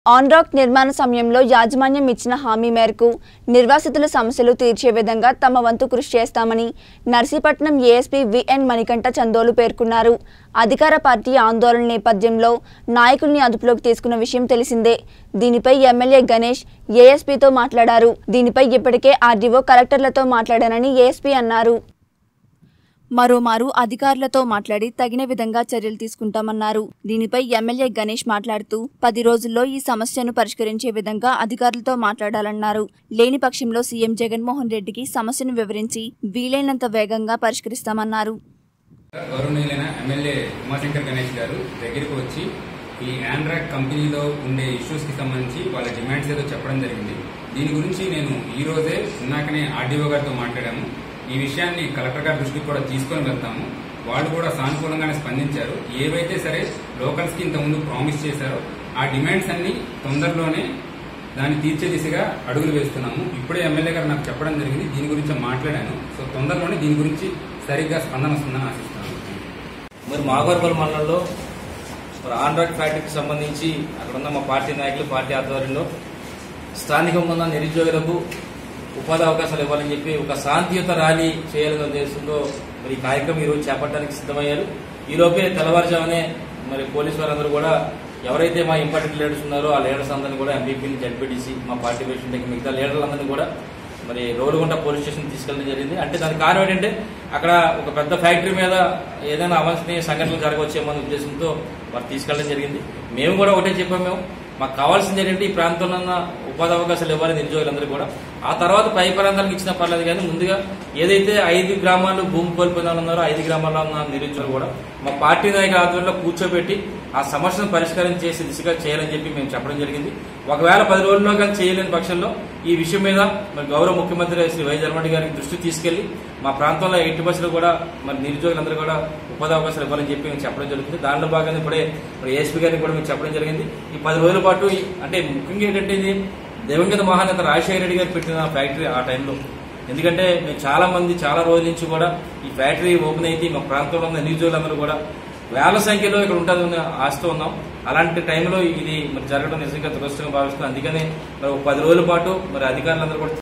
ఆన్రాక్ నిర్మాణ సమయంలో యాజమాన్యం ఇచ్చిన హామీ మేరకు నిర్వాసితుల సమస్యలు తీర్చే విధంగా తమ వంతు కృషి చేస్తామని నర్సీపట్నం ఏఎస్పీ విఎన్ మణికంఠ చందోలు పేర్కొన్నారు అధికార పార్టీ ఆందోళన నేపథ్యంలో నాయకుల్ని అదుపులోకి తీసుకున్న విషయం తెలిసిందే దీనిపై ఎమ్మెల్యే గణేష్ ఏఎస్పీతో మాట్లాడారు దీనిపై ఇప్పటికే ఆర్డీఓ కలెక్టర్లతో మాట్లాడానని ఏఎస్పీ అన్నారు మరోమారు అధికారులతో మాట్లాడి తగిన విధంగా చర్యలు తీసుకుంటామన్నారు దీనిపై ఎమ్మెల్యే గణేష్ మాట్లాడుతూ పది రోజుల్లో ఈ సమస్యను పరిష్కరించే విధంగా అధికారులతో మాట్లాడాలన్నారు లేని పక్షంలో సీఎం జగన్మోహన్ రెడ్డికి సమస్యను వివరించి వీలైనంత వేగంగా పరిష్కరిస్తామన్నారు గౌరవనీయులైన ఎమ్మెల్యే ఉమాశంకర్ గణేష్ గారు దగ్గరికి వచ్చి ఈ ఆండ్రాక్ కంపెనీలో ఉండే ఇష్యూస్ కి సంబంధించి వాళ్ళ డిమాండ్స్ ఏదో చెప్పడం జరిగింది దీని గురించి నేను ఈ రోజే ఉన్నాకనే ఆర్డీఓ గారితో మాట్లాడాము ఈ విషయాన్ని కలెక్టర్ గారి దృష్టికి కూడా తీసుకొని వెళ్తాము వాళ్ళు కూడా సానుకూలంగానే స్పందించారు ఏవైతే సరే లోకల్స్ కి ఇంతకుముందు ప్రామిస్ చేశారో ఆ డిమాండ్స్ అన్ని తొందరలోనే దాన్ని తీర్చే దిశగా అడుగులు వేస్తున్నాము ఇప్పుడే ఎమ్మెల్యే గారు నాకు చెప్పడం జరిగింది దీని గురించి మాట్లాడాను సో తొందరలోనే దీని గురించి సరిగ్గా స్పందన వస్తుందని ఆశిస్తున్నాను మరి మాగోర్పల్ మండలంలో మరి ఆండ్రాక్ ఫ్యాక్టరీకి సంబంధించి అక్కడ ఉన్న మా పార్టీ నాయకులు పార్టీ ఆధ్వర్యంలో స్థానికంగా ఉన్న నిరుద్యోగులకు ఉపాధి అవకాశాలు ఇవ్వాలని చెప్పి ఒక శాంతియుత ర్యాలీ చేయాలనే ఉద్దేశంతో మరి ఈ కార్యక్రమం ఈరోజు చేపట్టడానికి సిద్ధమయ్యారు ఈ లోపే తెల్లవారుజామునే మరి పోలీసు వారందరూ కూడా ఎవరైతే మా ఇంపార్టెంట్ లీడర్స్ ఉన్నారో ఆ లీడర్స్ అందరినీ కూడా ఎంపీపీని జడ్పీటీసీ మా పార్టీ ప్రెసిడెంట్ మిగతా లీడర్లందరినీ కూడా మరి రోడ్డుగుంట పోలీస్ స్టేషన్ తీసుకెళ్ళడం జరిగింది అంటే దానికి కారణం ఏంటంటే అక్కడ ఒక పెద్ద ఫ్యాక్టరీ మీద ఏదైనా అవాంఛనీయ సంఘటనలు జరగవచ్చేమో అనే ఉద్దేశంతో వారు తీసుకెళ్ళడం జరిగింది మేము కూడా ఒకటే చెప్పాము మేము మాకు కావాల్సింది ఏంటంటే ఈ ప్రాంతంలో ఉన్న ఉపాధి అవకాశాలు ఇవ్వాలి నిరుద్యోగులందరూ కూడా ఆ తర్వాత పై ప్రాంతాలకు ఇచ్చినా పర్లేదు కానీ ముందుగా ఏదైతే ఐదు గ్రామాలు భూమి కోల్పోయిన వాళ్ళు ఉన్నారో ఐదు గ్రామాల్లో ఉన్న నిరుద్యోగులు కూడా మా పార్టీ నాయకుల ఆధ్వర్యంలో కూర్చోబెట్టి ఆ సమస్యను పరిష్కారం చేసే దిశగా చేయాలని చెప్పి మేము చెప్పడం జరిగింది ఒకవేళ పది రోజుల్లో కానీ చేయలేని పక్షంలో ఈ విషయం మీద మరి గౌరవ ముఖ్యమంత్రి శ్రీ వై జగన్మోహన్ గారికి దృష్టి తీసుకెళ్లి మా ప్రాంతంలో ఎట్టి బస్సులు కూడా మరి నిరుద్యోగులందరూ కూడా ఉపాధి అవకాశాలు ఇవ్వాలని చెప్పి మేము చెప్పడం జరుగుతుంది దానిలో భాగంగా ఇప్పుడే మరి ఏఎస్పీ గారికి కూడా మేము చెప్పడం జరిగింది ఈ పది రోజుల పాటు ఈ- అంటే ముఖ్యంగా ఏంటంటే ఇది దివంగత మహానేత రాజశేఖర రెడ్డి గారు పెట్టిన ఫ్యాక్టరీ ఆ టైంలో ఎందుకంటే మేము చాలా మంది చాలా రోజుల నుంచి కూడా ఈ ఫ్యాక్టరీ ఓపెన్ అయితే మా ప్రాంతంలో ఉన్న నిరుద్యోగులందరూ కూడా వేల సంఖ్యలో ఇక్కడ ఉంటుందని ఆశతో ఉన్నాం అలాంటి టైంలో ఇది మరి జరగడం నిజంగా దురదృష్టంగా భావిస్తున్నాం అందుకని మరి ఒక పది రోజుల పాటు మరి అధికారులందరూ కూడా